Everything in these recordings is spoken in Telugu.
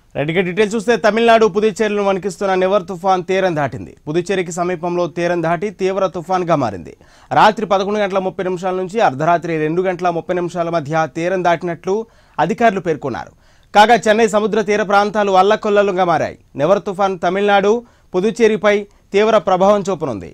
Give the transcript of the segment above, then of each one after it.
రెడ్డిగా డీటెయిల్స్ చూస్తే తమిళనాడు పుదుచ్చేరిలో వణికిస్తున్న నివర్ తుఫాన్ తీరం దాటింది పుదుచ్చేరికి సమీపంలో తీరం దాటి తీవ్ర తుఫాన్గా మారింది రాత్రి పదకొండు గంటల ముప్పై నిమిషాల నుంచి అర్ధరాత్రి రెండు గంటల ముప్పై నిమిషాల మధ్య తీరం దాటినట్లు అధికారులు పేర్కొన్నారు కాగా చెన్నై సముద్ర తీర ప్రాంతాలు అల్లకొల్లలుగా మారాయి నివర్ తుఫాన్ తమిళనాడు పుదుచ్చేరిపై తీవ్ర ప్రభావం చూపనుంది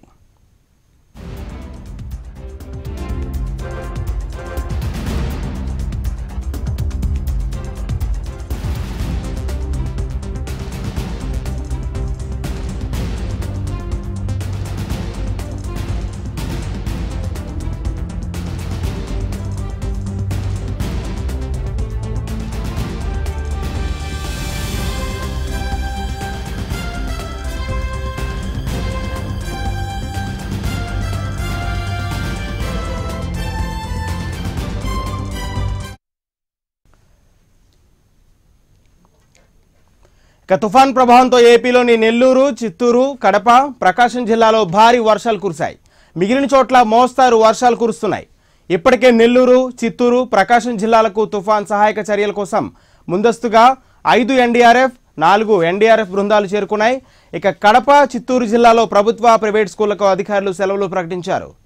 ఇక తుఫాన్ ప్రభావంతో ఏపీలోని నెల్లూరు చిత్తూరు కడప ప్రకాశం జిల్లాలో భారీ వర్షాలు కురిశాయి మిగిలిన చోట్ల మోస్తారు వర్షాలు కురుస్తున్నాయి ఇప్పటికే నెల్లూరు చిత్తూరు ప్రకాశం జిల్లాలకు తుఫాన్ సహాయక చర్యల కోసం ముందస్తుగా ఐదు ఎన్డీఆర్ఎఫ్ నాలుగు ఎన్డీఆర్ఎఫ్ బృందాలు చేరుకున్నాయి ఇక కడప చిత్తూరు జిల్లాలో ప్రభుత్వ ప్రైవేట్ స్కూళ్లకు అధికారులు సెలవులు ప్రకటించారు